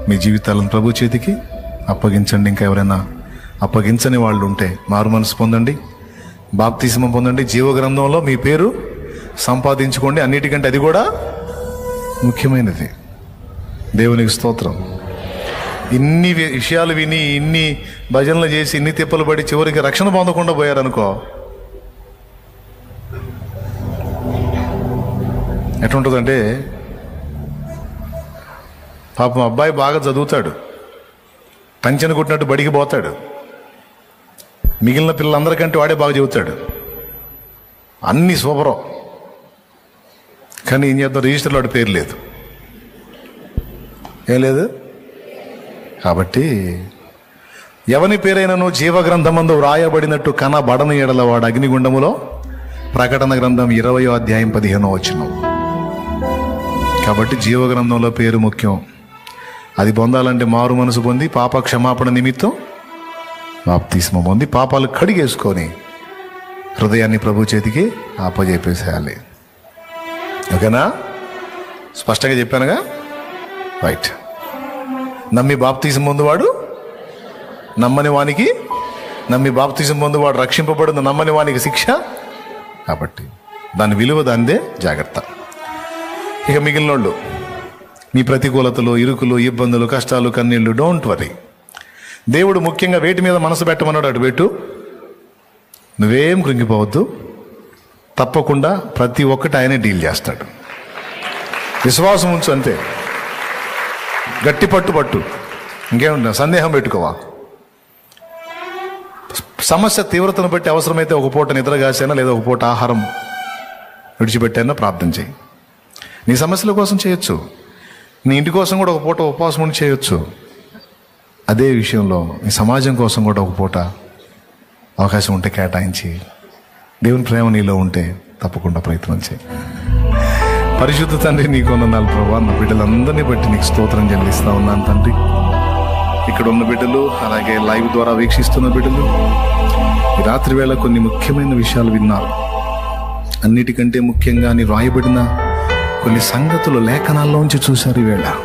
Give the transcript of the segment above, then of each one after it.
మీ జీవితాలను ప్రభు చేతికి అప్పగించండి ఇంకా ఎవరైనా అప్పగించని వాళ్ళు ఉంటే మారు మనసు పొందండి బాప్తిస్మం పొందండి జీవ గ్రంథంలో మీ పేరు సంపాదించుకోండి అన్నిటికంటే అది కూడా ముఖ్యమైనది దేవునికి స్తోత్రం ఇన్ని వి- విషయాలు విని ఇన్ని భజనలు చేసి ఇన్ని తిప్పలు పడి చివరికి రక్షణ పొందకుండా పోయారనుకో ఎట్లుంటుందంటే పాపం అబ్బాయి బాగా చదువుతాడు పంచెను కొట్టినట్టు బడికి పోతాడు మిగిలిన పిల్లలందరికంటే వాడే బాగా చదువుతాడు అన్ని సూపరం కానీ ఏం చేద్దాం రిజిస్టర్లో వాడి పేరు లేదు ఏం లేదు కాబట్టి ఎవని పేరైనను జీవగ్రంథమందు వ్రాయబడినట్టు కనబడని ఎడల వాడు అగ్నిగుండములో ప్రకటన గ్రంథం ఇరవయో అధ్యాయం పదిహేనో వచ్చిన కాబట్టి జీవగ్రంథంలో పేరు ముఖ్యం అది పొందాలంటే మారు మనసు పొంది పాప క్షమాపణ నిమిత్తం బాప్తిస్మ పొంది పాపాలు కడిగేసుకొని హృదయాన్ని ప్రభు చేతికి ఆపజేపేసేయాలి ఓకేనా స్పష్టంగా చెప్పానుగా రైట్ నమ్మి బాప్తీసం పొందువాడు నమ్మని వానికి నమ్మి బాప్తీసం పొందువాడు రక్షింపబడింది నమ్మని వానికి శిక్ష కాబట్టి దాని విలువ దానిదే జాగ్రత్త ఇక మిగిలినోళ్ళు మీ ప్రతికూలతలు ఇరుకులు ఇబ్బందులు కష్టాలు కన్నీళ్లు డోంట్ వరీ దేవుడు ముఖ్యంగా వేటి మీద మనసు పెట్టమన్నాడు అటు పెట్టు నువ్వేం కృంగిపోవద్దు తప్పకుండా ప్రతి ఒక్కటి ఆయనే డీల్ చేస్తాడు విశ్వాసం ఉంచు అంతే గట్టి పట్టు పట్టు ఇంకేముంటా సందేహం పెట్టుకోవా సమస్య తీవ్రతను బట్టి అవసరమైతే ఒక పూట నిద్ర కాసైనా లేదా ఒక పూట ఆహారం విడిచిపెట్టైనా ప్రార్థన చేయి నీ సమస్యల కోసం చేయొచ్చు నీ ఇంటి కోసం కూడా ఒక పూట ఉపవాసం ఉండి చేయొచ్చు అదే విషయంలో నీ సమాజం కోసం కూడా ఒక పూట అవకాశం ఉంటే కేటాయించి దేవుని ప్రేమ నీలో ఉంటే తప్పకుండా ప్రయత్నం చేయి పరిశుద్ధ తండ్రి నీకు వందనాలు ప్రభా నా బిడ్డలందరినీ బట్టి నీకు స్తోత్రం చెల్లిస్తా ఉన్నాను తండ్రి ఇక్కడ ఉన్న బిడ్డలు అలాగే లైవ్ ద్వారా వీక్షిస్తున్న బిడ్డలు ఈ రాత్రి వేళ కొన్ని ముఖ్యమైన విషయాలు విన్నారు అన్నిటికంటే ముఖ్యంగా నీ వ్రాయబడిన కొన్ని సంగతులు లేఖనాల్లోంచి చూశారు ఈ వేళ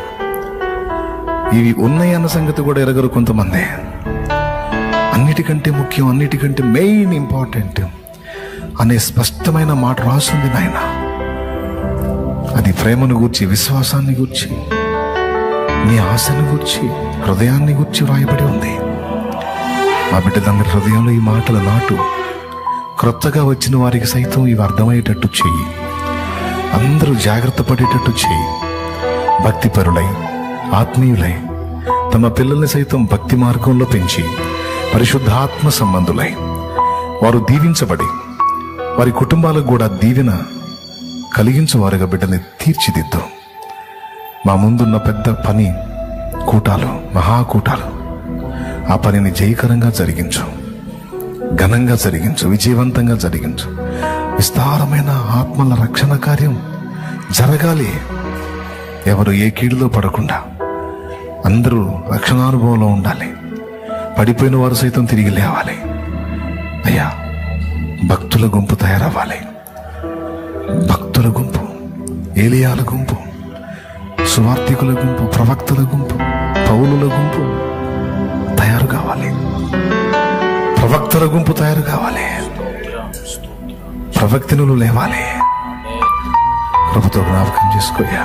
ఇవి ఉన్నాయి అన్న సంగతి కూడా ఎరగరు కొంతమంది అన్నిటికంటే ముఖ్యం అన్నిటికంటే మెయిన్ ఇంపార్టెంట్ అనే స్పష్టమైన మాట రాసింది నాయన అది ప్రేమను గూర్చి విశ్వాసాన్ని గూర్చి నీ ఆశను గూర్చి హృదయాన్ని గూర్చి వ్రాయబడి ఉంది మా బిడ్డలందరి హృదయంలో ఈ మాటల నాటు క్రొత్తగా వచ్చిన వారికి సైతం ఇవి అర్థమయ్యేటట్టు చెయ్యి అందరూ జాగ్రత్త పడేటట్టు చేయి భక్తిపరులై ఆత్మీయులై తమ పిల్లల్ని సైతం భక్తి మార్గంలో పెంచి పరిశుద్ధాత్మ సంబంధులై వారు దీవించబడి వారి కుటుంబాలకు కూడా దీవెన కలిగించువారుగా బిడ్డని తీర్చిదిద్దు మా ముందున్న పెద్ద పని కూటాలు మహాకూటాలు ఆ పనిని జయకరంగా జరిగించు ఘనంగా జరిగించు విజయవంతంగా జరిగించు విస్తారమైన ఆత్మల రక్షణ కార్యం జరగాలి ఎవరు ఏ కీడులో పడకుండా అందరూ రక్షణానుభవంలో ఉండాలి పడిపోయిన వారు సైతం తిరిగి లేవాలి అయ్యా భక్తుల గుంపు తయారవ్వాలి భక్తుల గుంపు ఏలియాల గుంపు సువార్థికుల గుంపు ప్రవక్తల గుంపు పౌలుల గుంపు తయారు కావాలి ప్రవక్తల గుంపు తయారు కావాలి ప్రవక్తినులు లేవాలి ప్రభుతో జ్ఞాపకం చేసుకోయా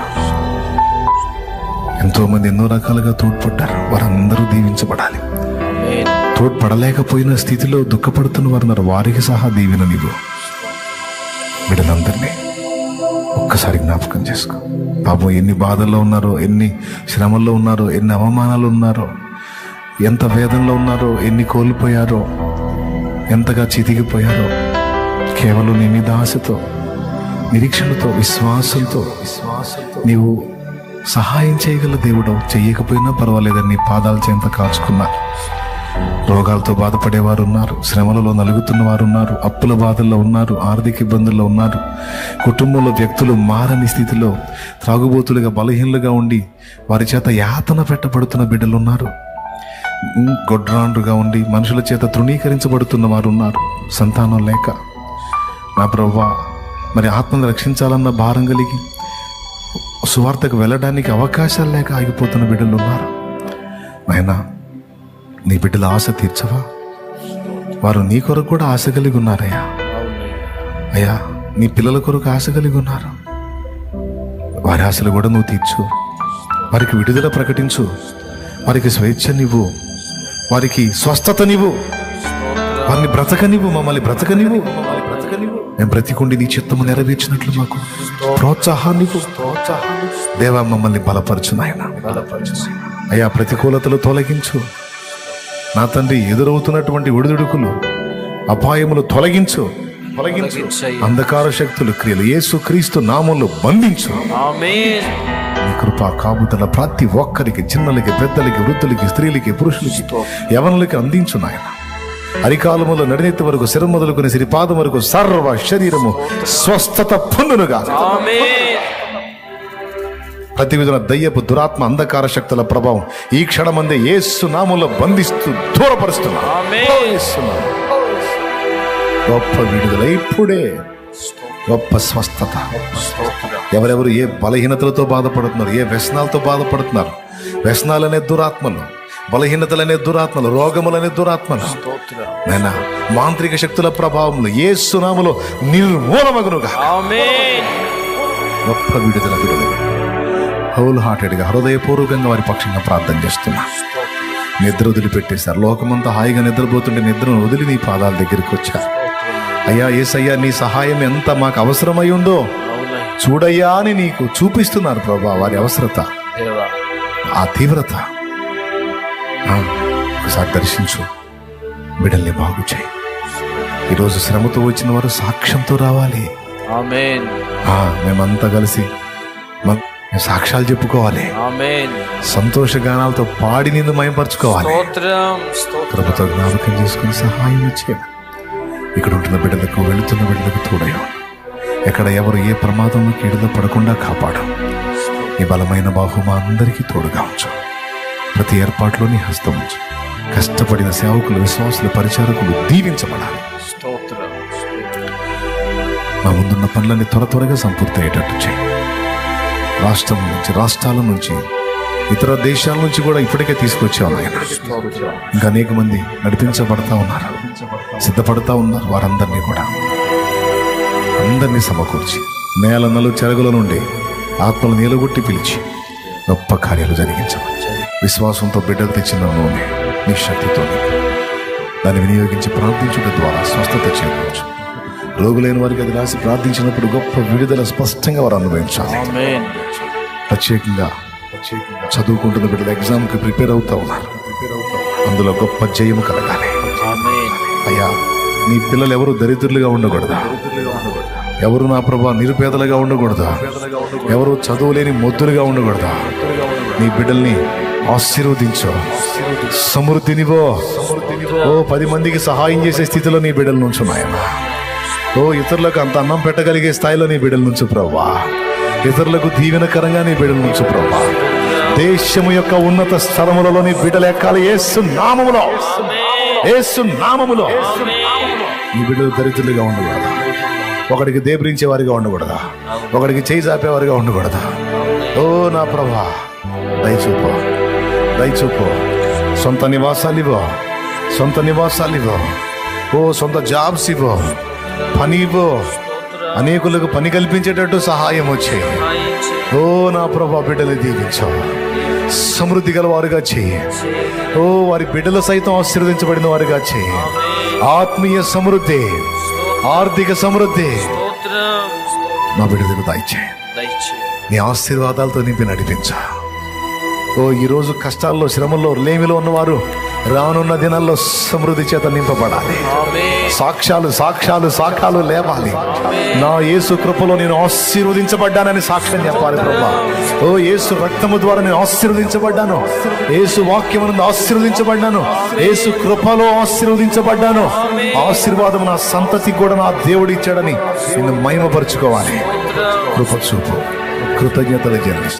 ఎంతో మంది ఎన్నో రకాలుగా తోడ్పడ్డారు వారందరూ దీవించబడాలి తోడ్పడలేకపోయిన స్థితిలో దుఃఖపడుతున్న వారు ఉన్నారు వారికి సహా దీవెన నీవు బిడ్డలందరినీ ఒక్కసారి జ్ఞాపకం చేసుకో పాపం ఎన్ని బాధల్లో ఉన్నారో ఎన్ని శ్రమల్లో ఉన్నారో ఎన్ని అవమానాలు ఉన్నారో ఎంత వేదనలో ఉన్నారో ఎన్ని కోల్పోయారో ఎంతగా చితికిపోయారో కేవలం నీ మీద ఆశతో నిరీక్షణతో విశ్వాసంతో నీవు సహాయం చేయగల దేవుడు చెయ్యకపోయినా పర్వాలేదని నీ పాదాల చెంత కాచుకున్నా రోగాలతో బాధపడేవారు ఉన్నారు శ్రమలలో నలుగుతున్న వారు ఉన్నారు అప్పుల బాధల్లో ఉన్నారు ఆర్థిక ఇబ్బందుల్లో ఉన్నారు కుటుంబంలో వ్యక్తులు మారని స్థితిలో త్రాగుబోతులుగా బలహీనులుగా ఉండి వారి చేత యాతన పెట్టబడుతున్న బిడ్డలు ఉన్నారు ఉమ్, గొడ్రాండ్రుగా ఉండి మనుషుల చేత తృణీకరించబడుతున్న వారు ఉన్నారు సంతానం లేక నా ప్రవ్వా మరి ఆత్మను రక్షించాలన్న భారం కలిగి సువార్తకు వెళ్ళడానికి అవకాశాలు లేక ఆగిపోతున్న బిడ్డలు ఉన్నారు నాయనా నీ బిడ్డల ఆశ తీర్చవా వారు నీ కొరకు కూడా ఆశ కలిగి ఉన్నారయ్యా అయ్యా నీ పిల్లల కొరకు ఆశ కలిగి ఉన్నారు వారి ఆశలు కూడా నువ్వు తీర్చు వారికి విడుదల ప్రకటించు వారికి స్వేచ్ఛనివ్వు వారికి స్వస్థతనివ్వు వారిని బ్రతకనివ్వు మమ్మల్ని బ్రతకనివ్వు మేము బ్రతికుండి నీ చిత్తము నెరవేర్చినట్లు మాకు ప్రోత్సాహాన్ని ప్రోత్సాహాన్ని దేవా మమ్మల్ని బలపరచు నాయన అయ్యా ప్రతికూలతలు తొలగించు నా తండ్రి ఎదురవుతున్నటువంటి ఒడిదుడుకులు అపాయములు తొలగించు తొలగించు తొలగించయ్యా. అంధకార శక్తులు క్రియలు యేసు క్రీస్తు నామంలో బంధించు ఆమేన్ నీ కృప కాపుదల ప్రతి ఒక్కరికి చిన్నలకి పెద్దలకి వృద్ధులకి స్త్రీలకి పురుషులకి యవనులకి అందించు నాయన అరికాలములో నడినెత్తి వరకు శిరం మొదలుకుని సిరిపాదం వరకు సర్వ శరీరము స్వస్థత పొందునుగా ఆమేన్ ప్రతి విధున దయ్యపు దురాత్మ అంధకార శక్తుల ప్రభావం ఈ క్షణమందే యేసు నామంలో బంధిస్తూ దూరపరుస్తున్నా ఆమేన్. యేసునామం. గొప్ప విడుదల ఇప్పుడే గొప్ప స్వస్థత ఎవరెవరు ఏ బలహీనతలతో బాధపడుతున్నారు ఏ వ్యసనాలతో బాధపడుతున్నారు వ్యసనాలనే దురాత్మలు బలహీనతలనే దురాత్మలు రోగములనే దురాత్మలు నాయనా మాంత్రిక శక్తుల ప్రభావంలో ఏ సునాములో నిర్మూలమగునుగా ఆమేన్ గొప్ప విడుదల విడుదల హోల్ హార్టెడ్గా హృదయపూర్వకంగా వారి పక్షంగా ప్రార్థన చేస్తున్నా నిద్ర వదిలిపెట్టేశారు లోకమంతా హాయిగా నిద్రపోతుంటే నిద్రను వదిలి నీ పాదాల దగ్గరికి వచ్చారు అయ్యా ఏసయ్యా నీ సహాయం ఎంత మాకు అవసరమై ఉందో అవునయ్య చూడయ్యా అని నీకు చూపిస్తున్నారు ప్రభా వారి అవసరత దేవా ఆ తీవ్రత ఆ, ఒకసారి దర్శించు బిడ్డల్ని బాగు చేయి ఈరోజు శ్రమతో వచ్చిన వారు సాక్ష్యంతో రావాలి ఆమేన్ ఆ, మేమంతా కలిసి మ- మేము సాక్ష్యాలు చెప్పుకోవాలి ఆమేన్ సంతోష గానాలతో పాడి నిన్ను మయంపరచుకోవాలి స్తోత్రం స్తోత్రం కృపతో జ్ఞాపకం చేసుకుని సహాయం ఇచ్చే ఇక్కడ ఉంటున్న బిడ్డలకు వెళుతున్న బిడ్డలకు తోడయం ఎక్కడ ఎవరు ఏ ప్రమాదంలో కీడులో పడకుండా కాపాడు నీ బలమైన బాహు మా అందరికీ తోడుగా ఉంచు ప్రతి ఏర్పాట్లో నీ హస్తం ఉంచు కష్టపడిన సేవకులు విశ్వాసులు పరిచారకులు దీవించబడాలి స్తోత్రం మా ముందున్న పనులన్నీ త్వర త్వరగా సంపూర్తి అయ్యేటట్టు చేయి రాష్ట్రం నుంచి రాష్ట్రాల నుంచి ఇతర దేశాల నుంచి కూడా ఇప్పటికే తీసుకొచ్చావు నాయన ఇంకా అనేక మంది నడిపించబడతా ఉన్నారు సిద్ధపడతా ఉన్నారు వారందరినీ కూడా అందరినీ సమకూర్చి నేల నలు చెరగుల నుండి ఆత్మలు నీలగొట్టి పిలిచి గొప్ప కార్యాలు జరిగించమని విశ్వాసంతో బిడ్డలు తెచ్చిన నూనె నీ శక్తితో నింపు. దాన్ని వినియోగించి ప్రార్థించుట ద్వారా స్వస్థత చేకూర్చు రోగులైన వారికి అది రాసి ప్రార్థించినప్పుడు గొప్ప విడుదల స్పష్టంగా వారు అనుభవించాలి ఆమేన్ ప్రత్యేకంగా చదువుకుంటున్న బిడ్డలు ఎగ్జామ్కి ప్రిపేర్ అవుతా ఉన్నారు అందులో గొప్ప జయము కలగాలి ఆమేన్ అయ్యా నీ పిల్లలు ఎవరు దరిద్రులుగా ఉండకూడదా ఎవరు నా ప్రభా నిరుపేదలుగా ఉండకూడదా ఎవరు చదువులేని మొద్దులుగా ఉండకూడదా నీ బిడ్డల్ని ఆశీర్వదించు సమృద్ధినివో ఓ పది మందికి సహాయం చేసే స్థితిలో నీ బిడ్డల నుంచి ఉన్నాయన్నా ఓ ఇతరులకు అంత అన్నం పెట్టగలిగే స్థాయిలో నీ బిడ్డల నుంచి ప్రవ్వా ఇతరులకు దీవెనకరంగా నీ బిడ్డల నుంచి ప్రవ్వా దేశము యొక్క ఉన్నత స్థలములలో నీ బిడ్డలు ఎక్కాలి ఏసు నామములో ఏసు నామములో నీ బిడ్డలు దరిద్రులుగా ఉండకూడదా ఒకడికి దేబరించే వారిగా ఉండకూడదా ఒకడికి చేయి చాపేవారిగా ఉండకూడదా ఓ నా ప్రభా దయచూపు దయచూపు సొంత నివాసాలు ఇవ్వు సొంత నివాసాలు ఇవ్వు ఓ సొంత జాబ్స్ ఇవ్వు పని ఇవ్వు అనేకులకు పని కల్పించేటట్టు సహాయం వచ్చే ఓ నా ప్రభా బిడ్డలు దీవించావు సమృద్ధి గల వారుగా చేయి ఓ వారి బిడ్డలు సైతం ఆశీర్వదించబడిన వారుగా చేయి ఆత్మీయ సమృద్ధి ఆర్థిక సమృద్ధి స్తోత్రం స్తోత్రం నా బిడ్డలకు దయచేయి దయచేయి నీ ఆశీర్వాదాలతో నింపి నడిపించా ఓ ఈరోజు కష్టాల్లో శ్రమల్లో లేమిలో ఉన్నవారు రానున్న దినాల్లో సమృద్ధి చేత నింపబడాలి ఆమేన్ సాక్ష్యాలు సాక్ష్యాలు సాక్ష్యాలు లేవాలి నా యేసు కృపలో నేను ఆశీర్వదించబడ్డానని సాక్ష్యం చెప్పాలి ప్రభా ఓ యేసు రక్తము ద్వారా నేను ఆశీర్వదించబడ్డాను యేసు వాక్యమునందు ఆశీర్వదించబడ్డాను యేసు కృపలో ఆశీర్వదించబడ్డాను ఆశీర్వాదం నా సంతతికి కూడా నా దేవుడు ఇచ్చాడని నిన్ను మహిమపరుచుకోవాలి కృప చూపు కృతజ్ఞతలు చెల్లిస్తూ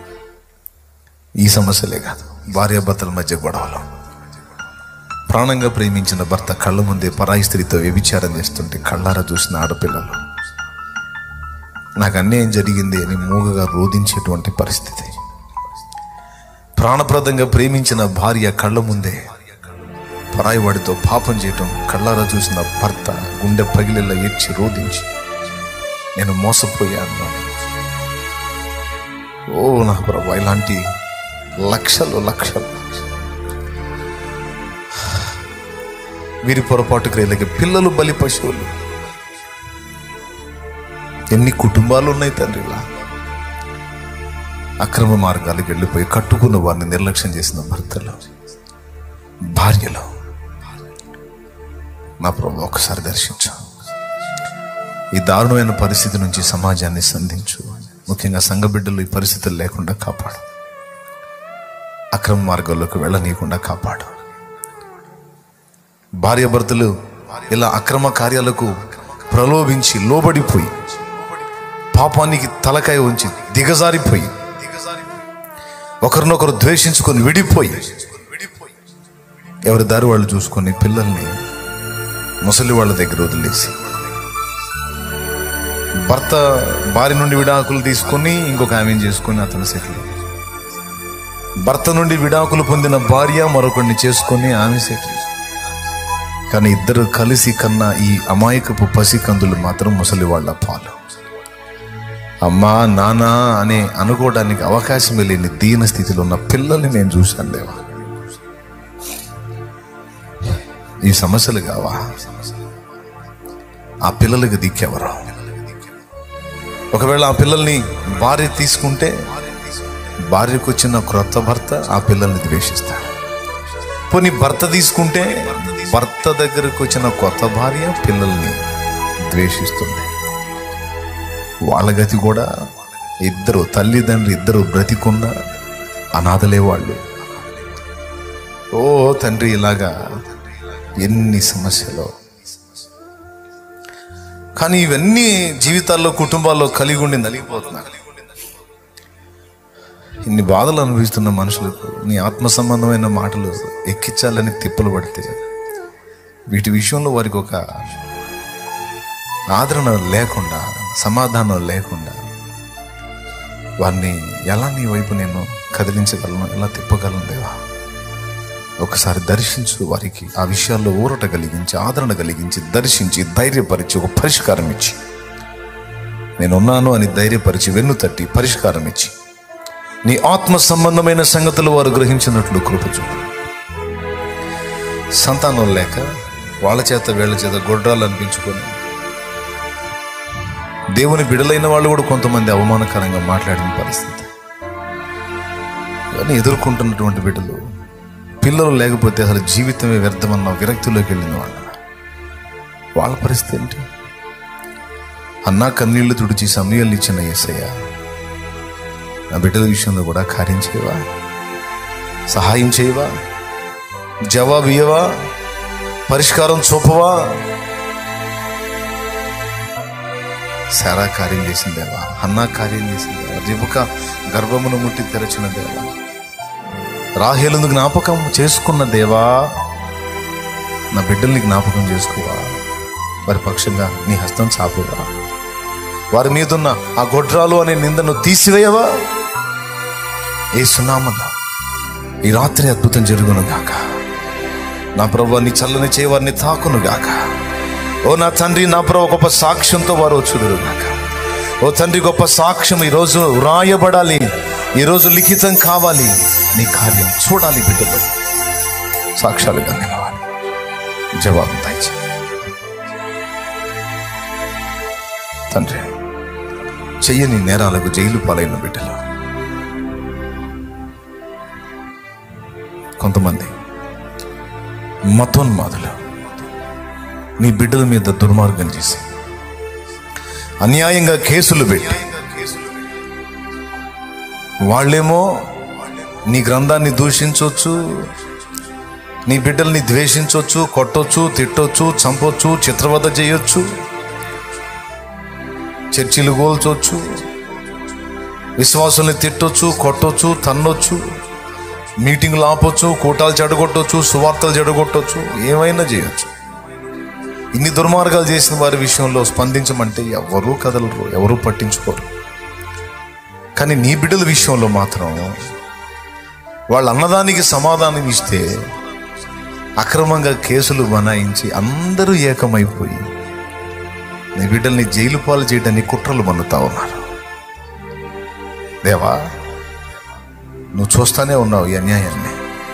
ఈ సమస్యలే కాదు భార్యాభర్తల మధ్య గొడవలు ప్రాణంగా ప్రేమించిన భర్త కళ్ళ ముందే పరాయి స్త్రీతో వ్యభిచారం చేస్తుంటే కళ్ళారా చూసిన ఆడపిల్లలు నాకు అన్యాయం జరిగింది అని మూగగా రోధించేటువంటి పరిస్థితి ప్రాణప్రదంగా ప్రేమించిన భార్య కళ్ళ ముందే పరాయివాడితో పాపం చేయటం కళ్ళారా చూసిన భర్త గుండె పగిలేలా ఏడ్చి రోధించి నేను మోసపోయాను అని. ఓ నా ప్రభా ఇలాంటి లక్షలు లక్షలు వీరి పొరపాటు క్రియలకి పిల్లలు బలి పశువులు ఎన్ని కుటుంబాలు ఉన్నాయి తండ్రి ఇలా అక్రమ మార్గాలకు వెళ్ళిపోయి కట్టుకున్న వారిని నిర్లక్ష్యం చేసిన భర్తలు భార్యలు నా ప్రభు ఒకసారి దర్శించు ఈ దారుణమైన పరిస్థితి నుంచి సమాజాన్ని సంధించు ముఖ్యంగా సంఘ బిడ్డలు ఈ పరిస్థితులు లేకుండా కాపాడు అక్రమ మార్గాల్లోకి వెళ్ళనీయకుండా కాపాడు భార్యాభర్తలు ఇలా అక్రమ కార్యాలకు ప్రలోభించి లోబడిపోయి పాపానికి తలకాయ ఉంచి దిగజారిపోయి ఒకరినొకరు ద్వేషించుకొని విడిపోయి ఎవరి దారి వాళ్ళు చూసుకొని పిల్లల్ని ముసలి వాళ్ళ దగ్గర వదిలేసి భర్త భార్య నుండి విడాకులు తీసుకొని ఇంకొక ఆమెను చేసుకొని అతను సెటిల్ భర్త నుండి విడాకులు పొందిన భార్య మరొకరిని చేసుకొని ఆమె సెటిల్ కానీ ఇద్దరు కలిసి కన్నా ఈ అమాయకపు పసికందులు మాత్రం ముసలి వాళ్ళ పాలు అమ్మా నానా అనే అనుకోవడానికి అవకాశమే లేని దీన స్థితిలో ఉన్న పిల్లల్ని నేను చూశాను దేవా ఈ సమస్యలు కావా ఆ పిల్లలకి దిక్కెవరు ఒకవేళ ఆ పిల్లల్ని భార్య తీసుకుంటే భార్యకు వచ్చిన క్రొత్త భర్త ఆ పిల్లల్ని ద్వేషిస్తాడు పోనీ భర్త తీసుకుంటే భర్త దగ్గరకు వచ్చిన కొత్త భార్య పిల్లల్ని ద్వేషిస్తుంది వాళ్ళ గతి కూడా ఇద్దరు తల్లిదండ్రులు ఇద్దరు బ్రతికున్న అనాథలే వాళ్ళు ఓ తండ్రి ఇలాగా ఎన్ని సమస్యలు కానీ ఇవన్నీ జీవితాల్లో కుటుంబాల్లో కలిగి ఉండి నలిగిపోతున్నారు ఇన్ని బాధలు అనుభవిస్తున్న మనుషులకు నీ ఆత్మ సంబంధమైన మాటలు ఎక్కించాలని తిప్పలు పడితే వీటి విషయంలో వారికి ఒక ఆదరణ లేకుండా సమాధానం లేకుండా వారిని ఎలా నీ వైపు నేను కదిలించగలను ఎలా తిప్పగలను దేవా ఒకసారి దర్శించు వారికి ఆ విషయాల్లో ఊరట కలిగించి ఆదరణ కలిగించి దర్శించి ధైర్యపరిచి ఒక పరిష్కారం ఇచ్చి నేనున్నాను అని ధైర్యపరిచి వెన్ను తట్టి పరిష్కారం ఇచ్చి నీ ఆత్మ సంబంధమైన సంగతులు వారు గ్రహించినట్లు కృప చూపు సంతానం లేక వాళ్ళ చేత వీళ్ళ చేత గొడ్రాలు అనిపించుకొని దేవుని బిడలైన వాళ్ళు కూడా కొంతమంది అవమానకరంగా మాట్లాడిన పరిస్థితి ఇవన్నీ ఎదుర్కొంటున్నటువంటి బిడ్డలు పిల్లలు లేకపోతే అసలు జీవితమే వ్యర్థమన్న విరక్తిలోకి వెళ్ళిన వాళ్ళు వాళ్ళ పరిస్థితి ఏంటి అన్నా కన్నీళ్లు తుడిచి సమయాలు ఇచ్చిన ఏసయ్య నా బిడ్డల విషయంలో కూడా కార్యం చేయవా సహాయం చేయవా జవాబు ఇయ్యవా పరిష్కారం చూపవా సారా కార్యం చేసిన దేవా అన్నా కార్యం చేసిన దేవా రిబుక గర్భమును ముట్టి తెరచిన దేవా రాహేలును జ్ఞాపకం చేసుకున్న దేవా నా బిడ్డల్ని జ్ఞాపకం చేసుకోవా వారి పక్షంగా నీ హస్తం చాపువా వారి మీదున్న ఆ గొడ్రాలు అనే నిందను తీసివేయవా ఏ సున్నామన్నా ఈ రాత్రి అద్భుతం జరుగును గాక నా ప్రభు నీ చల్లని చేయి వారిని తాకును గాక ఓ నా తండ్రి నా ప్రభు గొప్ప సాక్ష్యంతో వారు వచ్చుదురు గాక ఓ తండ్రి గొప్ప సాక్ష్యం ఈరోజు వ్రాయబడాలి ఈరోజు లిఖితం కావాలి నీ కార్యం చూడాలి బిడ్డలు సాక్ష్యాలుగా నిలవాలి జవాబు దయచే తండ్రి చెయ్యని నేరాలకు జైలు పాలైన బిడ్డలు కొంతమంది మతోన్మాదులు నీ బిడ్డల మీద దుర్మార్గం చేసి అన్యాయంగా కేసులు పెట్టి వాళ్ళేమో నీ గ్రంథాన్ని దూషించవచ్చు నీ బిడ్డల్ని ద్వేషించవచ్చు కొట్టొచ్చు తిట్టొచ్చు చంపొచ్చు చిత్రవద చేయొచ్చు చర్చిలు గోల్చొచ్చు విశ్వాసుల్ని తిట్టొచ్చు కొట్టొచ్చు తన్నొచ్చు మీటింగ్లు ఆపొచ్చు కూటాలు చెడగొట్టొచ్చు సువార్తలు చెడగొట్టొచ్చు ఏమైనా చేయొచ్చు ఇన్ని దుర్మార్గాలు చేసిన వారి విషయంలో స్పందించమంటే ఎవరూ కదలరు ఎవరూ పట్టించుకోరు కానీ నీ బిడ్డల విషయంలో మాత్రం వాళ్ళ అన్నదానికి సమాధానం ఇస్తే అక్రమంగా కేసులు బనాయించి అందరూ ఏకమైపోయి నీ బిడ్డల్ని జైలు పాలు చేయడానికి కుట్రలు మన్నుతా ఉన్నారు దేవా నువ్వు చూస్తానే ఉన్నావు ఈ అన్యాయాన్ని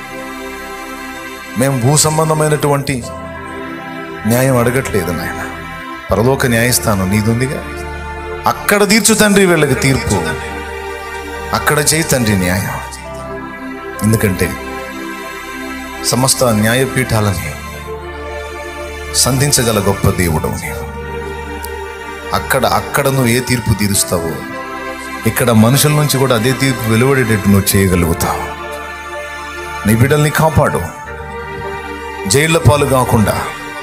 మేము భూ సంబంధమైనటువంటి న్యాయం అడగట్లేదు నాయన పరలోక న్యాయస్థానం నీదుందిగా అక్కడ తీర్చు తండ్రి వీళ్ళకి తీర్పు అక్కడ చేయి తండ్రి న్యాయం ఎందుకంటే సమస్త న్యాయపీఠాలని సంధించగల గొప్ప దేవుడు నీవు అక్కడ అక్కడ నువ్వు ఏ తీర్పు తీరుస్తావో ఇక్కడ మనుషుల నుంచి కూడా అదే తీర్పు వెలువడేటట్టు నువ్వు చేయగలుగుతావు నీ బిడ్డల్ని కాపాడు జైళ్ల పాలు కాకుండా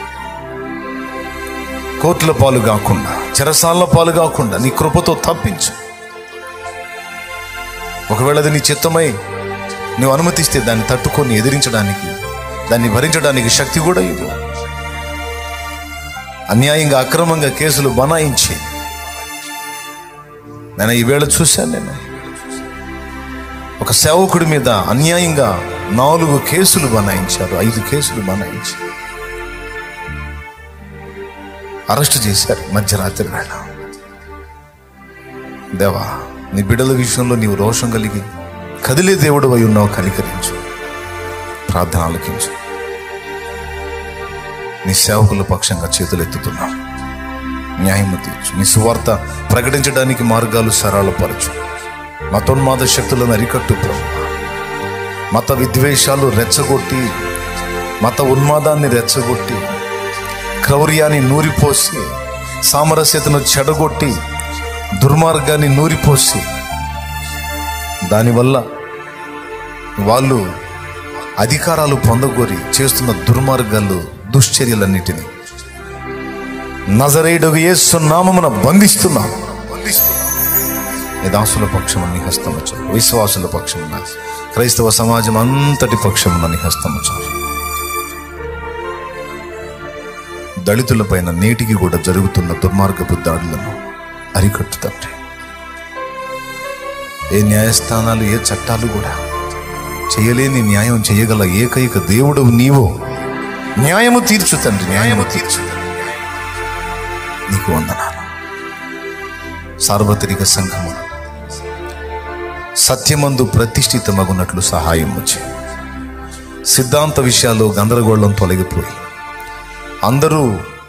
కోర్టుల పాలు కాకుండా చెరసాల పాలు కాకుండా నీ కృపతో తప్పించు ఒకవేళ అది నీ చిత్తమై నువ్వు అనుమతిస్తే దాన్ని తట్టుకొని ఎదిరించడానికి దాన్ని భరించడానికి శక్తి కూడా ఇవ్వు అన్యాయంగా అక్రమంగా కేసులు బనాయించి నేను ఈవేళ చూశాను నేను ఒక సేవకుడి మీద అన్యాయంగా నాలుగు కేసులు బనాయించారు ఐదు కేసులు బనాయించి అరెస్ట్ చేశారు మధ్యరాత్రి వేళ దేవా నీ బిడ్డల విషయంలో నీవు రోషం కలిగి కదిలే దేవుడు అయి ఉన్నావు కనికరించు ప్రార్థన ఆలకించు నీ సేవకుల పక్షంగా చేతులు ఎత్తుతున్నాం న్యాయము తీర్చు నీ సువార్త ప్రకటించడానికి మార్గాలు సరళపరచు మతోన్మాద శక్తులను అరికట్టు ప్రభు మత విద్వేషాలు రెచ్చగొట్టి మత ఉన్మాదాన్ని రెచ్చగొట్టి క్రౌర్యాన్ని నూరిపోసి సామరస్యతను చెడగొట్టి దుర్మార్గాన్ని నూరిపోసి దానివల్ల వాళ్ళు అధికారాలు పొందగోరి చేస్తున్న దుర్మార్గాలు దుశ్చర్యలన్నిటినీ నజరేయుడు యేసు నామమున బంధిస్తున్నాం నీ దాసుల పక్షమున నీ హస్తముచు విశ్వాసుల పక్షమున క్రైస్తవ సమాజం అంతటి పక్షమున నీ హస్తముచు దళితులపైన నేటికి కూడా జరుగుతున్న దుర్మార్గపు దాడులను అరికట్టు తండ్రి ఏ న్యాయస్థానాలు ఏ చట్టాలు కూడా చేయలేని న్యాయం చేయగల ఏకైక దేవుడు నీవు న్యాయము తీర్చు తండ్రి న్యాయము తీర్చు నీకు వందనాలు సార్వత్రిక సంఘము సత్యమందు ప్రతిష్ఠితమగునట్లు సహాయం వచ్చి సిద్ధాంత విషయాల్లో గందరగోళం తొలగిపోయి అందరూ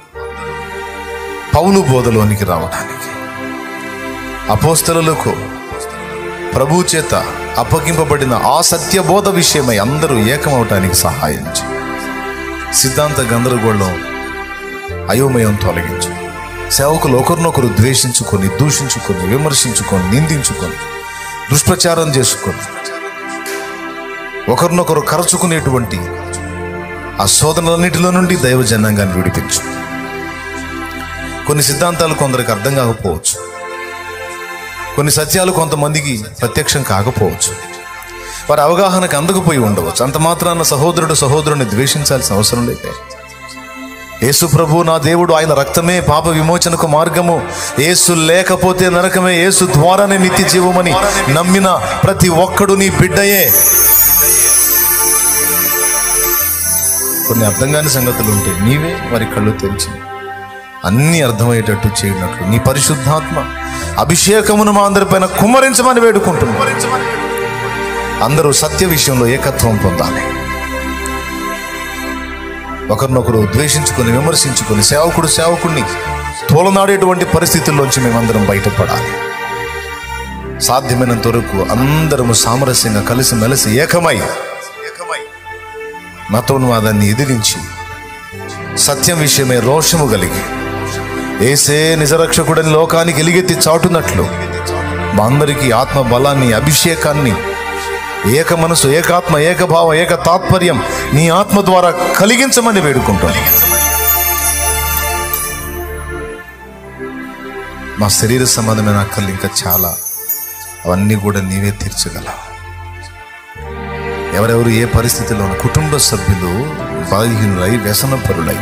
పౌలు బోధలోనికి రావడానికి అపోస్తలకు ప్రభు చేత అప్పగింపబడిన ఆ సత్యబోధ విషయమై అందరూ ఏకమవటానికి సహాయం చేయి సిద్ధాంత గందరగోళం అయోమయం తొలగించు సేవకులు ఒకరినొకరు ద్వేషించుకొని దూషించుకొని విమర్శించుకొని నిందించుకొని దుష్ప్రచారం చేసుకొని ఒకరినొకరు కరచుకునేటువంటి ఆ శోధనలన్నిటిలో నుండి దైవ జనాంగాన్ని విడిపించు కొన్ని సిద్ధాంతాలు కొందరికి అర్థం కాకపోవచ్చు కొన్ని సత్యాలు కొంతమందికి ప్రత్యక్షం కాకపోవచ్చు వారి అవగాహనకు అందకపోయి ఉండవచ్చు అంత మాత్రాన సహోదరుడు సహోదరుని ద్వేషించాల్సిన అవసరం లేదే యేసు ప్రభు నా దేవుడు ఆయన రక్తమే పాప విమోచనకు మార్గము యేసు లేకపోతే నరకమే యేసు ద్వారానే నిత్య జీవమని నమ్మిన ప్రతి ఒక్కడు నీ బిడ్డయే కొన్ని అర్థం కాని సంగతులు ఉంటాయి నీవే వారి కళ్ళు తెరిచి అన్ని అర్థమయ్యేటట్టు చేయనట్లు నీ పరిశుద్ధాత్మ అభిషేకమును మా అందరిపైన కుమ్మరించమని వేడుకుంటున్నాం అందరూ సత్య విషయంలో ఏకత్వం పొందాలి ఒకరినొకరు ద్వేషించుకొని విమర్శించుకొని సేవకుడు సేవకుడిని తోలనాడేటువంటి పరిస్థితుల్లోంచి మేమందరం బయటపడాలి సాధ్యమైనంత వరకు అందరము సామరస్యంగా కలిసి మెలిసి ఏకమై మతోన్వాదాన్ని ఎదిరించి సత్యం విషయమై రోషము కలిగి ఏసే నిజరక్షకుడని లోకానికి ఎలిగెత్తి చాటున్నట్లు మా అందరికీ ఆత్మ బలాన్ని అభిషేకాన్ని ఏక మనసు ఏకాత్మ ఏకభావం ఏక తాత్పర్యం నీ ఆత్మ ద్వారా కలిగించమని వేడుకుంటాను మా శరీర సంబంధమైన అక్కర్లు ఇంకా చాలా అవన్నీ కూడా నీవే తీర్చగలవు ఎవరెవరు ఏ పరిస్థితిలో ఉన్న కుటుంబ సభ్యులు బలహీనులై వ్యసనపరులై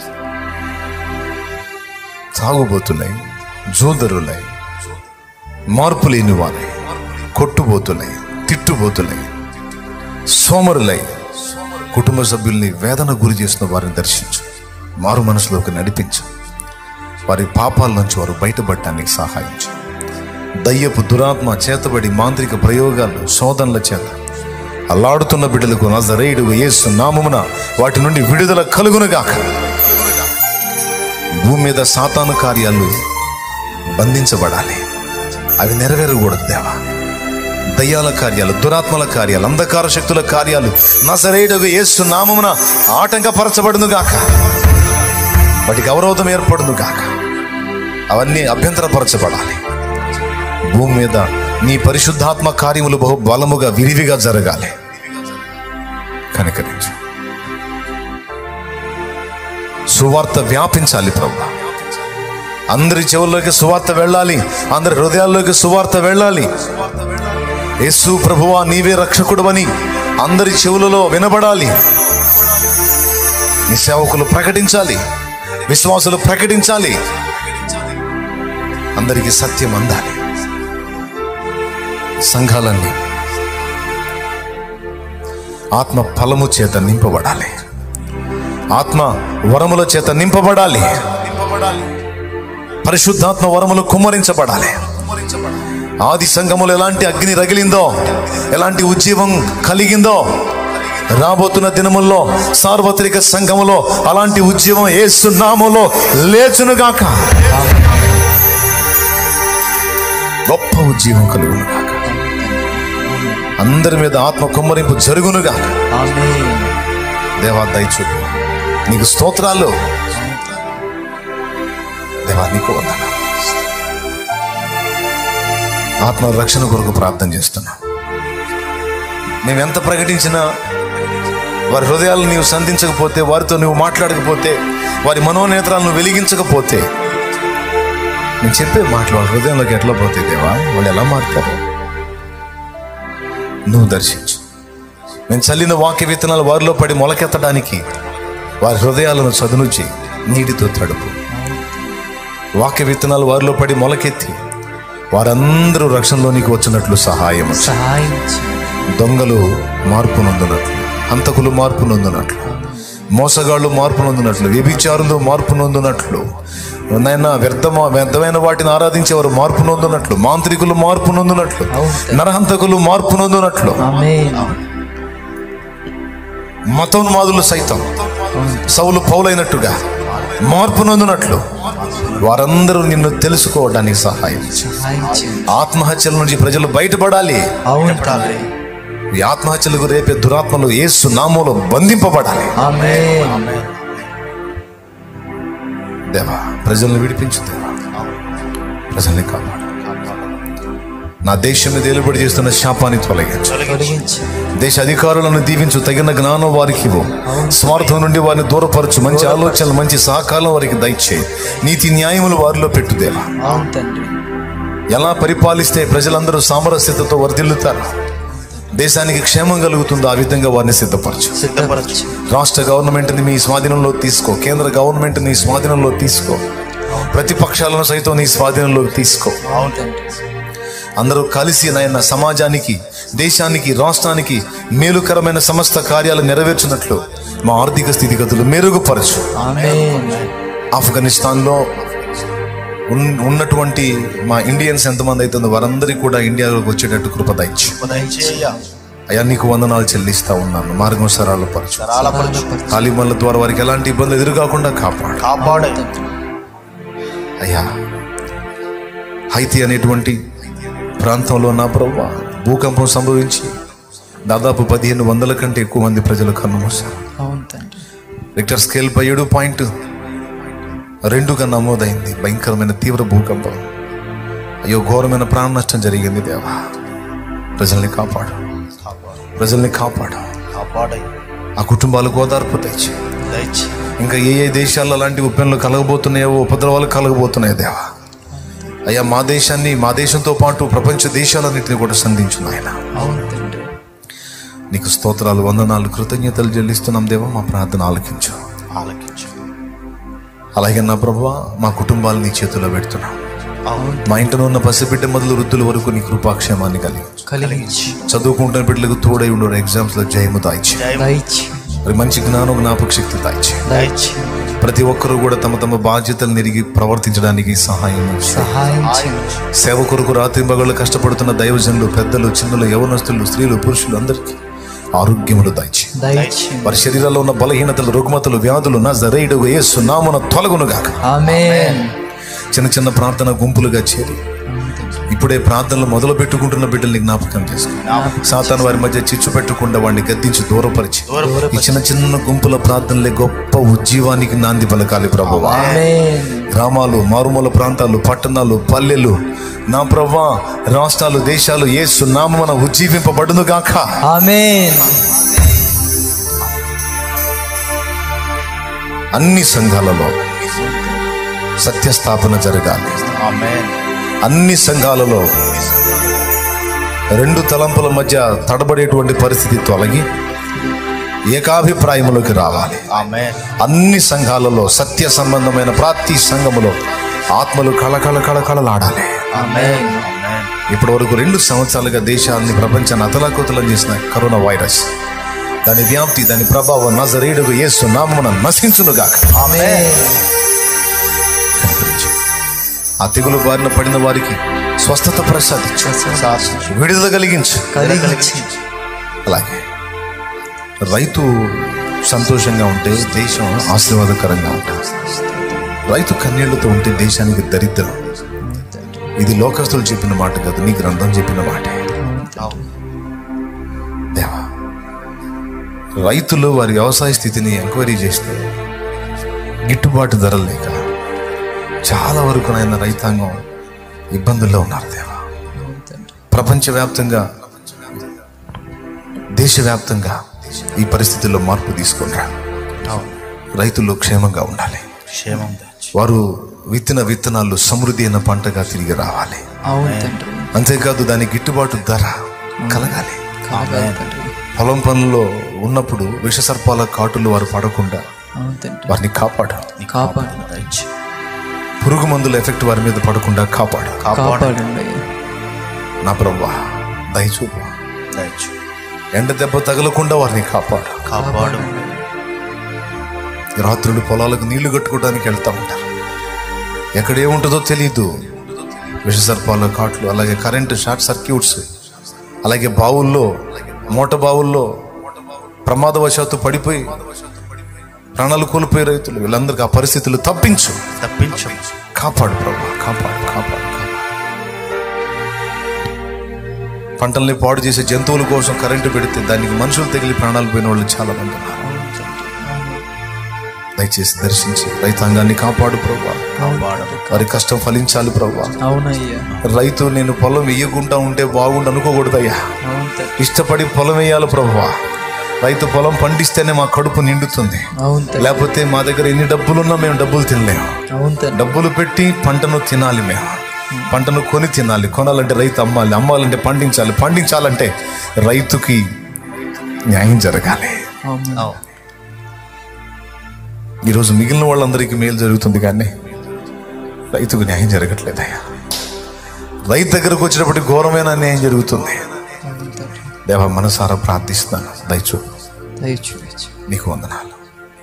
తాగుబోతులై జోదరులై మార్పు లేని వారై కొట్టుబోతులై తిట్టుబోతులై సోమరులై కుటుంబ సభ్యుల్ని వేదన గురి చేసిన వారిని దర్శించు మారు మనసులోకి నడిపించు వారి పాపాల నుంచి వారు బయటపడటానికి సహాయించు దయ్యపు దురాత్మ చేతబడి మాంత్రిక ప్రయోగాలు శోధనల చేత అల్లాడుతున్న బిడ్డలకు నజరేయుడు యేసు నామమున వాటి నుండి విడుదల కలుగునుగాక భూమి మీద సాతాను కార్యాలు బంధించబడాలి అవి నెరవేరకూడదు దేవా దయ్యాల కార్యాలు దురాత్మల కార్యాలు అంధకార శక్తుల కార్యాలు నజరేయుడు యేసు నామమున ఆటంకపరచబడును గాక వాటికి అవరోధం ఏర్పడును గాక అవన్నీ అభ్యంతరపరచబడాలి భూమి మీద నీ పరిశుద్ధాత్మ కార్యములు బహు బలముగా విరివిగా జరగాలి కనికరించు సువార్త వ్యాపించాలి ప్రభు అందరి చెవుల్లోకి సువార్త వెళ్ళాలి అందరి హృదయాల్లోకి సువార్త వెళ్ళాలి యేసు ప్రభువా నీవే రక్షకుడవని అందరి చెవులలో వినబడాలి నీ సేవకులు ప్రకటించాలి విశ్వాసులు ప్రకటించాలి అందరికీ సత్యం అందాలి సంఘాలన్నీ ఆత్మ ఫలము చేత నింపబడాలి ఆత్మ వరముల చేత నింపబడాలి పరిశుద్ధాత్మ వరములు కుమ్మరించబడాలి ఆది సంఘములు ఎలాంటి అగ్ని రగిలిందో ఎలాంటి ఉజ్జీవం కలిగిందో రాబోతున్న దినముల్లో సార్వత్రిక సంఘములో అలాంటి ఉద్యమం ఏసునామలో లేచునుగాక గొప్ప ఉద్యమం కలుగునుగాక అందరి మీద ఆత్మ కుమ్మరింపు జరుగునుగాక ఆమేన్ దేవా దయచూపు నీకు స్తోత్రాలు దేవా నీకు వందనాలు ఆత్మ రక్షణ కొరకు ప్రార్థన చేస్తున్నా మేము ఎంత ప్రకటించినా వారి హృదయాలు నీవు సంధించకపోతే వారితో నువ్వు మాట్లాడకపోతే వారి మనోనేత్రాలను వెలిగించకపోతే నేను చెప్పే మాటలు వాళ్ళ హృదయంలోకి ఎట్లా పోతాయి దేవా వాళ్ళు ఎలా మారుతారు నువ్వు దర్శించు నేను చల్లిన వాక్య విత్తనాలు వారిలో పడి మొలకెత్తడానికి వారి హృదయాలను చదునుచి నీటితో తడుపు వాక్య విత్తనాలు వారిలో పడి మొలకెత్తి వారందరూ రక్షణలోనికి వచ్చినట్లు సహాయం చేయి. సహాయం దొంగలు మార్పు నొందినట్లు హంతకులు మార్పు నొందినట్లు మోసగాళ్ళు మార్పు నొందినట్లు వ్యభిచారులు మార్పు నొందినట్లు నాయన వ్యర్థమ వ్యర్థమైన వాటిని ఆరాధించేవారు మార్పు నొందినట్లు మాంత్రికులు మార్పు నొందినట్లు నరహంతకులు మార్పు నొందినట్లు ఆమేన్ మతోన్మాదులు సైతం సౌలు పౌలైనట్టుగా మార్పు నొందినట్లు వారందరూ నిన్ను తెలుసుకోవడానికి సహాయం చేయి. సహాయం చేయండి ఆత్మహత్యల నుంచి ప్రజలు బయటపడాలి అవును తండ్రి ఈ ఆత్మహత్యలకు రేపే దురాత్మలు యేసు నామంలో బంధింపబడాలి ఆమేన్ దేవా ప్రజల్ని విడిపించు దేవా ప్రజల్ని కాపాడు నా దేశం మీద ఏలుబడి చేస్తున్న శాపాన్ని తొలగించు తొలగించి దేశ అధికారులను దీవించు తగిన జ్ఞానం వారికి ఇవ్వు స్వార్థం నుండి వారిని దూరపరచు మంచి ఆలోచనలు మంచి సహకారం వారికి దయచేయి నీతి న్యాయములు వారిలో పెట్టు దేవా అవును తండ్రి ఎలా పరిపాలిస్తే ప్రజలందరూ సామరస్యతతో వర్ధిల్లుతారు దేశానికి క్షేమం కలుగుతుందో ఆ విధంగా వారిని సిద్ధపరచు సిద్ధపరచు రాష్ట్ర గవర్నమెంట్ని మీ స్వాధీనంలో తీసుకో కేంద్ర గవర్నమెంట్ నీ స్వాధీనంలో తీసుకో ప్రతిపక్షాలను సైతం నీ స్వాధీనంలోకి తీసుకో అవును తండ్రి అందరూ కలిసి నాయన సమాజానికి దేశానికి రాష్ట్రానికి మేలుకరమైన సమస్త కార్యాలు నెరవేర్చినట్లు మా ఆర్థిక స్థితిగతులు మెరుగుపరచు ఆమేన్ ఆఫ్ఘనిస్తాన్లో ఉన్- ఉన్నటువంటి మా ఇండియన్స్ ఎంతమంది అవుతుందో వారందరికీ కూడా ఇండియాలోకి వచ్చేటట్టు కృప దయచు అయ్యా నీకు వందనాలు చెల్లిస్తా ఉన్నాను మార్గం సరాలు పరచు తాలిమన్ల ద్వారా వారికి ఎలాంటి ఇబ్బందులు ఎదురుకాకుండా కాపాడు కాపాడు తండ్రి అయ్యా హైతి అనేటువంటి ప్రాంతంలో నా ప్రభు భూకంపం సంభవించి దాదాపు పదిహేను వందల కంటే ఎక్కువ మంది ప్రజలు కన్నుమూశారు అవును తండ్రి రిక్టర్ స్కేల్ పై ఏడు పాయింట్ రెండుగా నమోదైంది భయంకరమైన తీవ్ర భూకంపం అయ్యో ఘోరమైన ప్రాణ నష్టం జరిగింది దేవా ప్రజల్ని కాపాడు ప్రజల్ని కాపాడు ఆ కుటుంబాలకు ఓదార్పు తెచ్చి ఇంకా ఏ ఏ దేశాల్లో అలాంటి ఉప్పెన్లు కలగబోతున్నాయో ఉపద్రవాలు కలగబోతున్నాయో దేవా అయ్యా మా దేశాన్ని మా దేశంతో పాటు ప్రపంచ దేశాలన్నింటినీ కూడా సంధించు నాయన అవును తండ్రి నీకు స్తోత్రాలు వందనాలు కృతజ్ఞతలు చెల్లిస్తున్నాం దేవా మా ప్రార్థన ఆలకించు ఆలకించు అలాగే నా ప్రభు మా కుటుంబాలు నీ చేతిలో పెడుతున్నాం మా ఇంటలో ఉన్న పసిబిడ్డ మొదలు వృద్ధుల వరకు నీ కృపాక్షేమాన్ని కలిగి కలిగించి చదువుకుంటున్న బిడ్డలకు తోడై ఉండే ఎగ్జామ్స్ లో జయము దాయిచి దయచి మరి మంచి జ్ఞానం జ్ఞాపక శక్తి దాయిచి దయచి ప్రతి ఒక్కరూ కూడా తమ తమ బాధ్యతలు నిరిగి ప్రవర్తించడానికి సహాయం చేయి. సహాయం చేయండి సేవ కొరకు రాత్రి మగళ్ళు కష్టపడుతున్న దైవజనులు పెద్దలు చిన్నలు యవనస్తులు స్త్రీలు పురుషులు అందరికీ ఆరోగ్యములు దాయిచి దయచి వారి శరీరాల్లో ఉన్న బలహీనతలు రుగ్మతలు వ్యాధులు నా జరైడు యేసు నామున తొలగునుగాక ఆమేన్ చిన్న చిన్న ప్రార్థన గుంపులుగా చేరి ఇప్పుడే ప్రార్థనలు మొదలు పెట్టుకుంటున్న బిడ్డల్ని జ్ఞాపకం చేసుకో సాతాను వారి మధ్య చిచ్చు పెట్టకుండా వాడిని గద్దించి దూరపరిచి ఈ చిన్న చిన్న గుంపుల ప్రార్థనలే గొప్ప ఉజ్జీవానికి నాంది పలకాలి ప్రభువా ఆమేన్ గ్రామాలు మారుమూల ప్రాంతాలు పట్టణాలు పల్లెలు నా ప్రభా రాష్ట్రాలు దేశాలు ఏ సున్నామన ఉజ్జీవింపబడును గాక ఆమేన్ అన్ని సంఘాలలో సత్యస్థాపన జరగాలి అన్ని సంఘాలలో రెండు తలంపుల మధ్య తడబడేటువంటి పరిస్థితి తొలగి ఏకాభిప్రాయములోకి రావాలి అన్ని సంఘాలలో సత్య సంబంధమైన ప్రతి సంఘములో ఆత్మలు కళకళ కళకళలాడాలి ఆమేన్ ఇప్పటి వరకు రెండు సంవత్సరాలుగా దేశాన్ని ప్రపంచాన్ని అతలాకుతలం చేసిన కరోనా వైరస్ దాని వ్యాప్తి దాని ప్రభావం నజరేడుగు యేసు నామమున నశించునుగాక ఆమేన్ కనికరించు. ఆ తెగులు బారిన పడిన వారికి స్వస్థత ప్రసాదించు విడుదల కలిగించు కలిగించి అలాగే రైతు సంతోషంగా ఉంటే దేశం ఆశీర్వాదకరంగా ఉంటుంది రైతు కన్నీళ్లతో ఉంటే దేశానికి దరిద్రం ఇది లోకస్తులు చెప్పిన మాట కాదు నీ గ్రంథం చెప్పిన మాట దేవా రైతులు వారి వ్యవసాయ స్థితిని ఎంక్వైరీ చేస్తే గిట్టుబాటు ధరలు లేక చాలా వరకు నాయన రైతాంగం ఇబ్బందుల్లో ఉన్నారు దేవా ప్రపంచవ్యాప్తంగా దేశవ్యాప్తంగా ఈ పరిస్థితుల్లో మార్పు తీసుకుంటా రైతులు క్షేమంగా ఉండాలి క్షేమం వారు విత్తిన విత్తనాలు సమృద్ధి అయిన పంటగా తిరిగి రావాలి అవును తండ్రి అంతేకాదు దాని గిట్టుబాటు ధర కలగాలి కావాలి తండ్రి పొలం పనుల్లో ఉన్నప్పుడు విషసర్పాల కాటులు వారు పడకుండా అవును తండ్రి వారిని కాపాడు కాపాడు పురుగు మందుల ఎఫెక్ట్ వారి మీద పడకుండా కాపాడు కాపాడండి నా ప్రభా దయచూపు ఎండ దెబ్బ తగలకుండా వారిని కాపాడు కాపాడు రాత్రులు పొలాలకు నీళ్లు కట్టుకోవడానికి వెళ్తా ఉంటారు ఎక్కడ ఏముంటుందో తెలియదు విషసర్పాల కాట్లు అలాగే కరెంటు షార్ట్ సర్క్యూట్స్ అలాగే బావుల్లో మూట బావుల్లో ప్రమాదవశాత్తు పడిపోయి ప్రాణాలు కోల్పోయే రైతులు వీళ్ళందరికీ ఆ పరిస్థితులు తప్పించు తప్పించు కాపాడు ప్రభు కాపాడు కాపాడు కాపాడు పంటల్ని పాడు చేసే జంతువుల కోసం కరెంటు పెడితే దానికి మనుషులు తగిలి ప్రాణాలు పోయిన వాళ్ళు చాలా మంది ఉన్నారు దయచేసి దర్శించి రైతాంగాన్ని కాపాడు ప్రభా కాపాడు వారి కష్టం ఫలించాలి ప్రభా అవునయ్యా రైతు నేను పొలం వేయకుండా ఉంటే బాగుండు అనుకోకూడదయ్యా అవును తండ్రి ఇష్టపడి పొలం వేయాలి ప్రభువా రైతు పొలం పండిస్తేనే మా కడుపు నిండుతుంది అవును తండ్రి లేకపోతే మా దగ్గర ఎన్ని డబ్బులున్నా మేము డబ్బులు తినలేము అవును తండ్రి డబ్బులు పెట్టి పంటను తినాలి మేము పంటను కొని తినాలి కొనాలంటే రైతు అమ్మాలి అమ్మాలంటే పండించాలి పండించాలంటే రైతుకి న్యాయం జరగాలి అవును ఈరోజు మిగిలిన వాళ్ళందరికీ మేలు జరుగుతుంది కానీ రైతుకు న్యాయం జరగట్లేదయ్యా రైతు దగ్గరకు వచ్చినప్పటికి ఘోరమైన అన్యాయం జరుగుతుంది అవును తండ్రి దేవ మనసారా ప్రార్థిస్తున్నాను దయచూ దయచూచి నీకు వందనాలు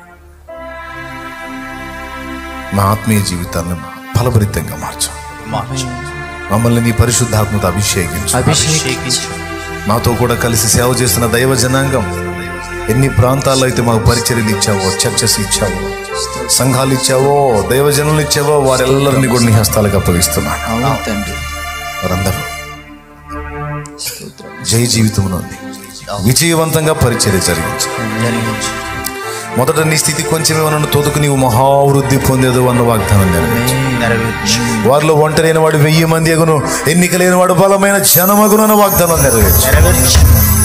మా ఆత్మీయ జీవితాన్ని ఫలభరితంగా మార్చు మార్చు మమ్మల్ని నీ పరిశుద్ధాత్మత అభిషేకించు అభిషేకించి మాతో కూడా కలిసి సేవ చేస్తున్న దైవ జనాంగం ఎన్ని ప్రాంతాల్లో అయితే మాకు పరిచర్యలు ఇచ్చావో చర్చస్ ఇచ్చావో సంఘాలు ఇచ్చావో దైవజనులు ఇచ్చావో వారెల్లరినీ కూడా నీ హస్తాలకు అప్పగిస్తున్నాను అవును తండ్రి వారందరూ స్తోత్రం జయ జీవితం ఉంది విజయవంతంగా పరిచర్య జరిగించు జరిగించు మొదట నీ స్థితి కొంచెమే నన్ను తోదుకు నీవు మహావృద్ధి పొందేదు అన్న వాగ్దానం నెరవేర్చు నెరవేర్చు వారిలో ఒంటరైన వాడు వెయ్యి మంది ఎగును ఎన్నిక లేని వాడు బలమైన జనమగును అన్న వాగ్దానం నెరవేర్చు నెరవేర్చు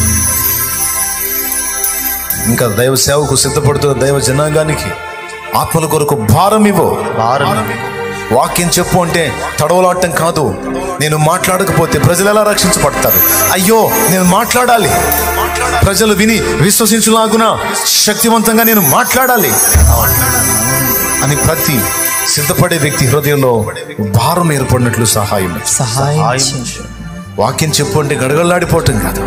ఇంకా దైవ సేవకు సిద్ధపడుతున్న దైవ జనాంగానికి ఆత్మల కొరకు భారం ఇవ్వు భారం వాక్యం చెప్పు అంటే తడవలాడటం కాదు నేను మాట్లాడకపోతే ప్రజలు ఎలా రక్షించబడతారు అయ్యో నేను మాట్లాడాలి ప్రజలు విని విశ్వసించులాగున శక్తివంతంగా నేను మాట్లాడాలి అని ప్రతి సిద్ధపడే వ్యక్తి హృదయంలో భారం ఏర్పడినట్లు సహాయం సహాయం చేయండి వాక్యం చెప్పు అంటే గడగడలాడిపోవటం కాదు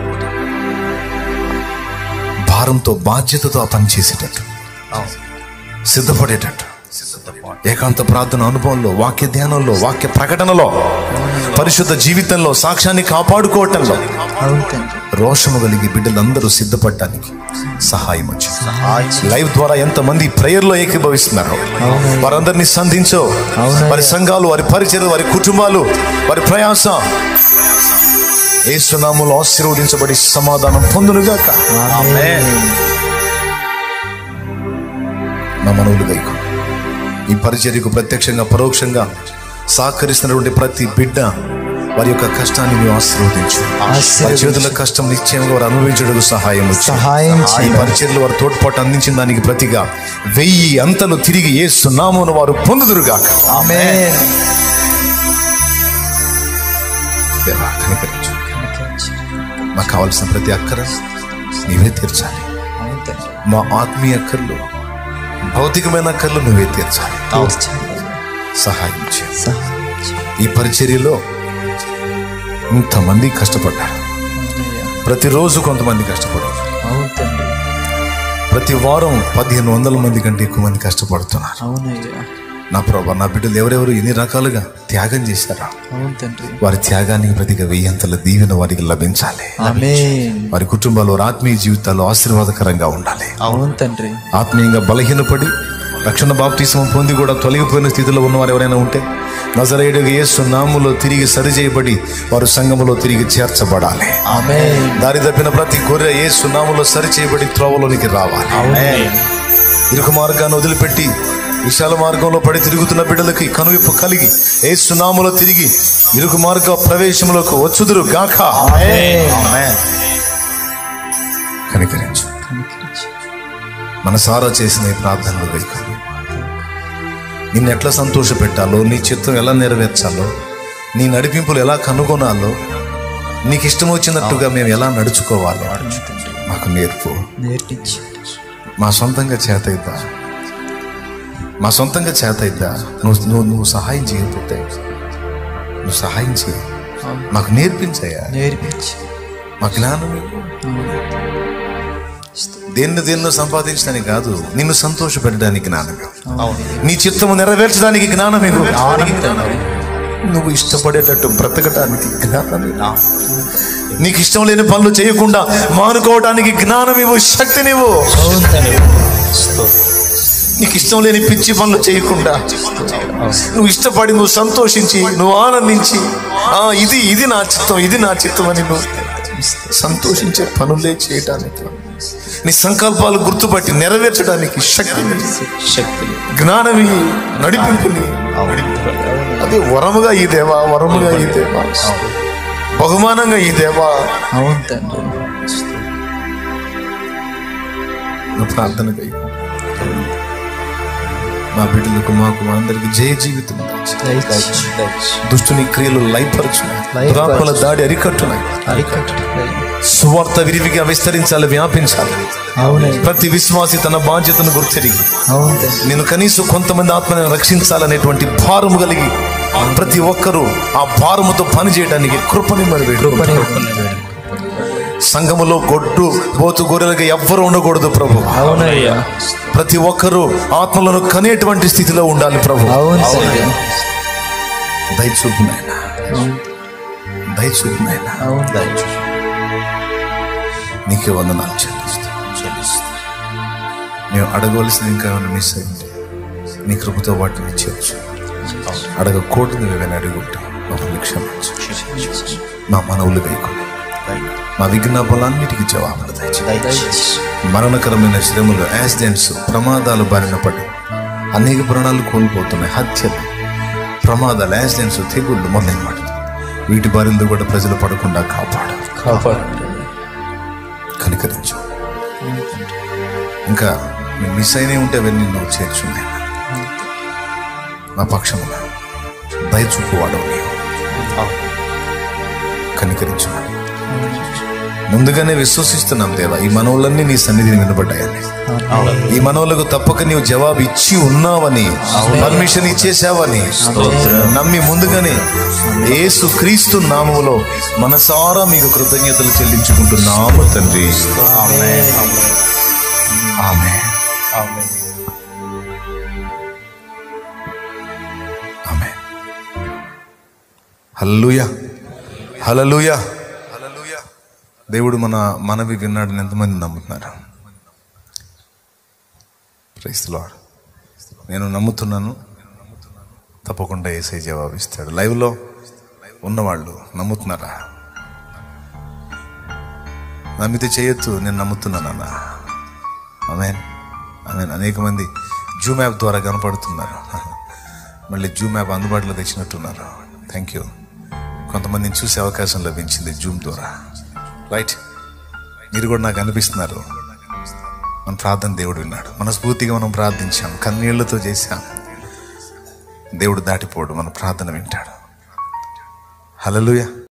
భారంతో బాధ్యతతో ఆ పని చేసేటట్టు సిద్ధపడేటట్టు ఏకాంత ప్రార్థన అనుభవంలో వాక్య ధ్యానంలో వాక్య ప్రకటనలో పరిశుద్ధ జీవితంలో సాక్ష్యాన్ని కాపాడుకోవటంలో అవును తండ్రి రోషము కలిగి బిడ్డలందరూ సిద్ధపడటానికి సహాయం వచ్చింది లైవ్ ద్వారా ఎంతమంది ప్రేయర్ లో ఏకీభవిస్తున్నారు వారందరినీ సంధించో వారి సంఘాలు వారి పరిచయం వారి కుటుంబాలు వారి ప్రయాస ఏసునాములు ఆశీర్వదించబడి సమాధానం పొందునుగాక నా మనవులు గైకు ఈ పరిచర్యకు ప్రత్యక్షంగా పరోక్షంగా సహకరిస్తున్నటువంటి ప్రతి బిడ్డ వారి యొక్క కష్టాన్ని నువ్వు ఆశీర్వదించు వారి చేతుల కష్టం నిశ్చయంగా వారు అనుభవించడానికి సహాయం వచ్చు. సహాయం ఈ చేయండి పరిచర్లు వారు తోడ్పాటు అందించిన దానికి ప్రతిగా వెయ్యి అంతలు తిరిగి ఏ సున్నామును వారు పొందుదురుగాక ఆమేన్ దేవా, కనికరించు మాకు కావలసిన ప్రతి అక్కర నీవే తీర్చాలి అవును తండ్రి మా ఆత్మీయ అక్కర్లు భౌతికమైన అక్కర్లు నువ్వే తీర్చాలి తీర్చండి సహాయం చేయి సహాయం చేయండి ఈ పరిచర్యలో ఇంతమంది కష్టపడ్డారు అవునయ్యా. ప్రతిరోజు కొంతమంది కష్టపడారు అవును తండ్రి ప్రతి వారం పదిహేను వందల మంది కంటే ఎక్కువ మంది కష్టపడుతున్నారు అవునయ్యా నా ప్రభా నా బిడ్డలు ఎవరెవరు ఎన్ని రకాలుగా త్యాగం చేశారా అవును తండ్రి వారి త్యాగానికి ప్రతిగా వెయ్యంతల దీవెన వారికి లభించాలి ఆమేన్ వారి కుటుంబాలు వారి ఆత్మీయ జీవితాల్లో ఆశీర్వాదకరంగా ఉండాలి అవును తండ్రి ఆత్మీయంగా బలహీనపడి రక్షణ బాప్తీసం పొంది కూడా తొలగిపోయిన స్థితిలో ఉన్నవారు ఎవరైనా ఉంటే నజరేయుడిగా యేసు నాములో తిరిగి సరిచేయబడి వారు సంఘములో తిరిగి చేర్చబడాలి ఆమేన్ దారి తప్పిన ప్రతి గొర్రె యేసు నాములో సరిచేయబడి త్రోవలోనికి రావాలి ఆమేన్ ఇరుకు మార్గాన్ని వదిలిపెట్టి విశాల మార్గంలో పడి తిరుగుతున్న బిడ్డలకి కనువిప్పు కలిగి యేసు నాములో తిరిగి ఇరుకు మార్గ ప్రవేశములకు వచ్చుదురు గాక కనికరించు కనికరించి మనసారా చేసిన ఈ ప్రార్థనలు వైపు నిన్ను ఎట్లా సంతోష పెట్టాలో నీ చిత్తం ఎలా నెరవేర్చాలో నీ నడిపింపులు ఎలా కనుగొనాలో నీకు ఇష్టం వచ్చినట్టుగా మేము ఎలా నడుచుకోవాలో మాకు నేర్పు నేర్పించి మా సొంతంగా చేత ఇద్దా మా సొంతంగా చేత ఇద్దా నువ్వు నువ్వు నువ్వు సహాయం చేయకపోతే నువ్వు సహాయం చేయి మాకు నేర్పించయ్యా నేర్పించి మా జ్ఞానం ఇవ్వు. దేన్ని దేన్నో సంపాదించడానికి కాదు నిన్ను సంతోష పెట్టడానికి జ్ఞానం ఇవ్వు. నీ చిత్తము నెరవేర్చడానికి జ్ఞానం ఇవ్వు. నువ్వు ఇష్టపడేటట్టు బ్రతకటానికి జ్ఞానం ఇవ్వు. నీకు ఇష్టం లేని పనులు చేయకుండా మానుకోవడానికి జ్ఞానం ఇవ్వు శక్తినివ్వు అవును తండ్రి నీకు ఇష్టం లేని పిచ్చి పనులు చేయకుండా నువ్వు ఇష్టపడి నువ్వు సంతోషించి నువ్వు ఆనందించి ఆ ఇది ఇది నా చిత్తం ఇది నా చిత్తం అని నువ్వు సంతోషించే పనులే చేయటానికి నీ సంకల్పాలు గుర్తుపట్టి నెరవేర్చడానికి శక్తిని శక్తులు జ్ఞానమి నడిపింపుని అది వరముగా ఈ దేవా వరముగా ఈ దేవా బహుమానంగా ఈ దేవా అవును తండ్రి నా ప్రార్థన కై మా బిడ్డలకు మాకు మా అందరికి జయ జీవితం దయచేయి. దయచేసి దయచేసి దుష్టుని క్రియలు లయపరచున్నాయి లయపరచు. దురాత్మల దాడి అరికట్టున్నాయి అరికట్టు సువార్త విరివిగా విస్తరించాలి వ్యాపించాలి అవునయ్యా ప్రతి విశ్వాసి తన బాధ్యతను గుర్తెరిగి అవును తండ్రి నేను కనీసం కొంతమంది ఆత్మని రక్షించాలనేటువంటి భారము కలిగి ప్రతి ఒక్కరూ ఆ భారముతో పని చేయడానికి కృపని మరి వేడుకుంటున్నాను. సంఘములో గొడ్డు బోతు గొర్రెలుగా ఎవ్వరు ఉండకూడదు ప్రభు అవునయ్యా ప్రతి ఒక్కరూ ఆత్మలను కనేటువంటి స్థితిలో ఉండాలి ప్రభు అవును తండ్రి దయచూపు నాయన దయచూపు నాయన అవును తండ్రి నీకే వందనాలు చెల్లిస్తూ చెల్లిస్తూ మేము అడగవలసింది ఇంకా ఏమైనా మిస్ అయింటే నీ కృపతో వాటిని చేర్చు అడగకూడదు ఏమైనా అడుగుంటాం మమ్మల్ని క్షమించు మా మనవులు గైకొని మా విజ్ఞాపనలన్నిటికీ జవాబులు దయచేయి దయచేసి మరణకరమైన శ్రమలు యాక్సిడెంట్స్ ప్రమాదాలు బారిన పడి అనేక ప్రాణాలు కోల్పోతున్నాయి హత్యలు ప్రమాదాలు యాక్సిడెంట్స్ తెగుళ్ళు మొదలైన వాటి వీటి బారిలో కూడా ప్రజలు పడకుండా కాపాడు కాపాడండి కనికరించు ఇంకా మేము మిస్ అయినవి ఉంటే అవన్నీ నువ్వు చేర్చున్నాయి నా పక్షమున దయచూపువాడవు నీవు కనికరించు ముందుగానే విశ్వసిస్తున్నాం దేవా ఈ మనవులన్నీ నీ సన్నిధిని వినబడ్డాయని ఈ మనవులకు తప్పక నీవు జవాబు ఇచ్చి ఉన్నావని పర్మిషన్ ఇచ్చేసావని నమ్మి ముందుగానే యేసు క్రీస్తు నామములో మనసారా మీకు కృతజ్ఞతలు చెల్లించుకుంటున్నాము తండ్రి ఆమె ఆమె హల్లూయా హల్లెలూయా దేవుడు మన మనవి విన్నాడని ఎంతమంది నమ్ముతున్నారు ప్రైస్ లార్డ్ నేను నమ్ముతున్నాను తప్పకుండా ఏసై జవాబిస్తాడు లైవ్లో ఉన్నవాళ్ళు నమ్ముతున్నారా నమ్మితే చేయొచ్చు నేను నమ్ముతున్నానన్నా ఆమెన్ ఆమెన్ అనేక మంది జూమ్ యాప్ ద్వారా కనపడుతున్నారు మళ్ళీ జూమ్ యాప్ అందుబాటులో తెచ్చినట్టున్నారు థ్యాంక్ యూ కొంతమందిని చూసే అవకాశం లభించింది జూమ్ ద్వారా రైట్ మీరు కూడా నాకు అనిపిస్తున్నారు మన ప్రార్థన దేవుడు విన్నాడు మనస్ఫూర్తిగా మనం ప్రార్థించాం కన్నీళ్లతో చేశాం దేవుడు దాటిపోడు మన ప్రార్థన వింటాడు హలలుయ